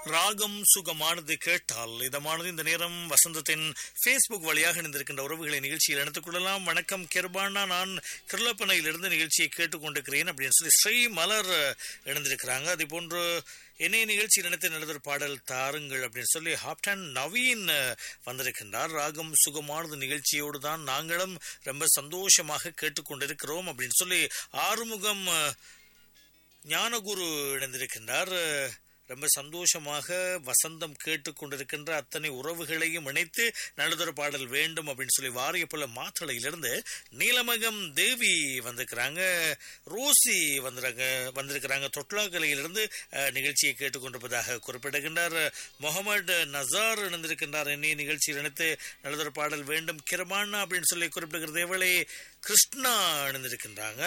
ராகம் சுகமானது கேட்டால் இதமானது இந்த நேரம் வசந்தத்தின் ஃபேஸ்புக் வழியாக இணைந்திருக்கின்ற உறவுகளை நிகழ்ச்சியில் இணைத்துக் கொள்ளலாம் வணக்கம் கிருபானா நான் கிருளப்பனையிலிருந்து நிகழ்ச்சியை கேட்டுக்கொண்டிருக்கிறேன் அப்படின்னு சொல்லி ஸ்ரீ மலர் இணைந்திருக்கிறாங்க அதே போன்று என்னை நிகழ்ச்சியில் இணைத்து நல்லதொரு பாடல் தாருங்கள் அப்படின்னு சொல்லி ஹாப்டன் நவீன் வந்திருக்கின்றார் ராகம் சுகமானது நிகழ்ச்சியோடு தான் நாங்களும் ரொம்ப சந்தோஷமாக கேட்டுக்கொண்டிருக்கிறோம் அப்படின்னு சொல்லி ஆறுமுகம் ஞானகுரு இணைந்திருக்கின்றார் ரொம்ப சந்தோஷமாக வசந்தம் கேட்டுக்கொண்டிருக்கின்ற அத்தனை உறவுகளையும் இணைத்து நல்லதொரு பாடல் வேண்டும் அப்படின்னு சொல்லி வாரியப்பள்ள மாத்தளையிலிருந்து நீலமகம் தேவி வந்திருக்கிறாங்க ரோசி வந்துறாங்க வந்திருக்கிறாங்க தொட்லாக்கலையிலிருந்து அஹ், நிகழ்ச்சியை கேட்டுக்கொண்டிருப்பதாக குறிப்பிடுகின்றார் முகமது நசார் இணைந்திருக்கின்றார் என்னை நிகழ்ச்சியில் இணைத்து நல்லதொரு பாடல் வேண்டும் கிரமானா அப்படின்னு சொல்லி குறிப்பிடுகிற தேவளை கிருஷ்ணா இணைந்திருக்கின்றாங்க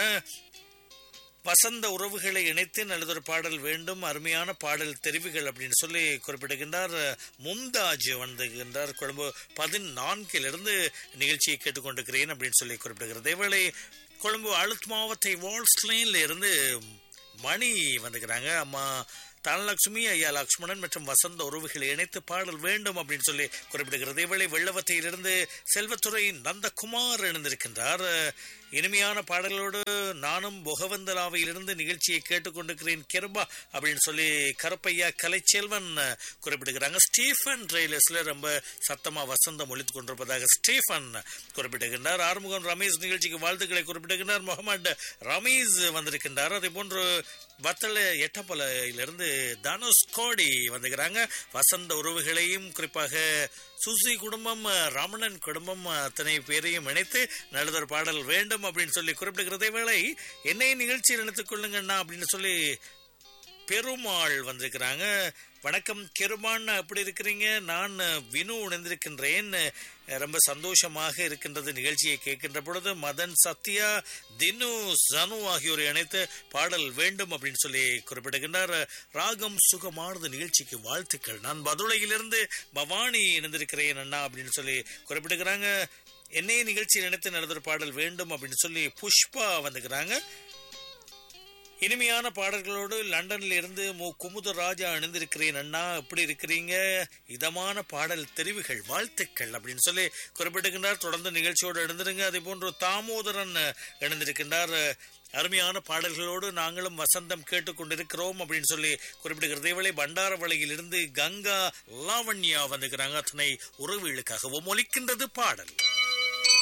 வசந்த உறவுகளை இணைத்து நல்லதொரு பாடல் வேண்டும் அருமையான பாடல் தெரிவுகள் அப்படின்னு சொல்லி குறிப்பிடுகின்றார் மும்தாஜ் வந்துகின்றார் கொழும்பு பதினான்கிலிருந்து நிகழ்ச்சியை கேட்டுக்கொண்டிருக்கிறேன் அப்படின்னு சொல்லி குறிப்பிடுகிறது இதேவேளை கொழும்பு அழுத் மாவத்தை வால்ஸ்லைன்ல இருந்து மணி வந்துக்கிறாங்க அம்மா தனலட்சுமி ஐயா லக்ஷ்மணன் மற்றும் வசந்த உறவுகளை இணைத்து பாடல் வேண்டும் அப்படின்னு சொல்லி குறிப்பிடுகிறது இவளை வெள்ளவத்தையிலிருந்து செல்வத்துறை நந்தகுமார் இணைந்திருக்கின்றார் இனிமையான பாடலோடு நானும் பொகவந்தலாவையிலிருந்து நிகழ்ச்சியை கேட்டுக்கொண்டிருக்கிறேன் கிருபா அப்படின்னு சொல்லி கருப்பையா கலைச்செல்வன் குறிப்பிடுகிறாங்க ஸ்டீஃபன் ட்ரெய்லர்ஸ்ல ரொம்ப சத்தமா வசந்தம் ஒழித்துக் கொண்டிருப்பதாக ஸ்டீஃபன் குறிப்பிடுகின்றார் ஆறுமுகம் ரமேஷ் நிகழ்ச்சிக்கு வாழ்த்துக்களை குறிப்பிடுகின்றார் முகமது ரமீஸ் வந்திருக்கின்றார் அதே போன்று வத்தல எட்டப்பலையிலிருந்து தனுஷ் கோடி வந்துக்கிறாங்க வசந்த உறவுகளையும் குறிப்பாக சுசி குடும்பம் ரமணன் குடும்பம் அத்தனை பேரையும் இணைத்து நல்லதொரு பாடல் வேண்டும் அப்படின்னு சொல்லி குறிப்பிடுகிறதே வேளை என்னை நிகழ்ச்சியில் இணைத்துக் கொள்ளுங்கண்ணா அப்படின்னு சொல்லி பெருமாள் வந்திருக்கிறாங்க வணக்கம் கிருமான் எப்படி இருக்கிறீங்க நான் வினு உணர்ந்திருக்கின்றேன் ரொம்ப சந்தோஷமாக இருக்கின்றது நிகழ்ச்சியை கேட்கின்ற பொழுது மதன் சத்யா தினு சனு ஆகியோரை இணைத்து பாடல் வேண்டும் அப்படின்னு சொல்லி குறிப்பிடுகின்றார் ராகம் சுகமானது நிகழ்ச்சிக்கு வாழ்த்துக்கள் நான் பதுளையிலிருந்து பவானி இணைந்திருக்கிறேன் அண்ணா அப்படின்னு சொல்லி குறிப்பிடுகிறாங்க என்னைய நிகழ்ச்சியில் நினைத்து நடந்த பாடல் வேண்டும் அப்படின்னு சொல்லி புஷ்பா வந்துக்கிறாங்க இனிமையான பாடல்களோடு லண்டன்ல இருந்து மு குமுதராஜா அணிந்திருக்கிறேன் அண்ணா எப்படி இருக்கிறீங்க இதமான பாடல் தெரிவுகள் வாழ்த்துக்கள் அப்படின்னு சொல்லி குறிப்பிடுகின்றார் தொடர்ந்து நிகழ்ச்சியோடு எழுந்திருங்க அதே போன்று தாமோதரன் இணைந்திருக்கின்றார் அருமையான பாடல்களோடு நாங்களும் வசந்தம் கேட்டுக்கொண்டிருக்கிறோம் அப்படின்னு சொல்லி குறிப்பிடுகிறது இவளை பண்டாரவளையிலிருந்து கங்கா லாவண்யா வந்துக்கிறாங்க அத்தனை உறவுகளுக்காகவும் ஒலிக்கின்றது பாடல்